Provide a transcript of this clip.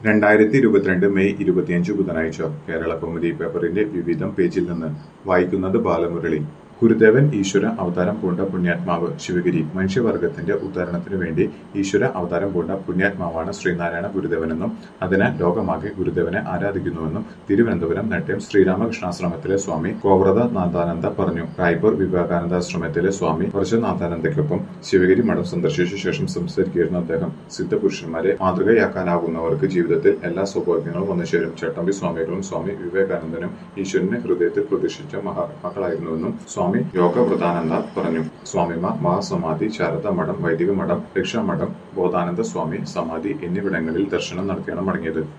രണ്ടായിരത്തി ഇരുപത്തിരണ്ട് മെയ് ഇരുപത്തിയഞ്ച് ബുധനാഴ്ച കേരള കൗമുദി പേപ്പറിന്റെ വിവിധം പേജിൽ നിന്ന് വായിക്കുന്നത് ബാലമുരളി ഗുരുദേവൻ ഈശ്വര അവതാരം പൂണ്ട പുണ്യാത്മാവ് ശിവഗിരി മനുഷ്യവർഗത്തിന്റെ ഉദ്ധാരണത്തിനു വേണ്ടി ഈശ്വര അവതാരം പൂണ്ട പുണ്യാത്മാവാണ് ശ്രീനാരായണ ഗുരുദേവനെന്നും അതിനാൽ ലോകമാകെ ഗുരുദേവനെ ആരാധിക്കുന്നുവെന്നും തിരുവനന്തപുരം നെട്ടയം ശ്രീരാമകൃഷ്ണാശ്രമത്തിലെ സ്വാമി ഗോവ്രത നാഥാനന്ദ പറഞ്ഞു റായ്പൂർ വിവേകാനന്ദാശ്രമത്തിലെ സ്വാമി വർഷനാഥാനന്ദയ്ക്കൊപ്പം ശിവഗിരി മഠം സന്ദർശിച്ച ശേഷം സംസാരിക്കുകയായിരുന്നു അദ്ദേഹം സിദ്ധപുരുഷന്മാരെ മാതൃകയാക്കാനാവുന്നവർക്ക് ജീവിതത്തിൽ എല്ലാ സൗഭാഗ്യങ്ങളും വന്നു ചേരും ചട്ടമ്പി സ്വാമികളും സ്വാമി വിവേകാനന്ദനും ഈശ്വരനെ ഹൃദയത്തിൽ പ്രതീക്ഷിച്ച മഹാത്മാക്കളായിരുന്നുവെന്നും സ്വാമി യോഗവ്രതാനന്ദ പറഞ്ഞു സ്വാമിമാർ മഹാസമാധി ശാരദ മഠം വൈദിക മഠം രക്ഷാമഠം ബോധാനന്ദ സ്വാമി സമാധി എന്നിവിടങ്ങളിൽ ദർശനം നടത്തിയാണ് മടങ്ങിയത്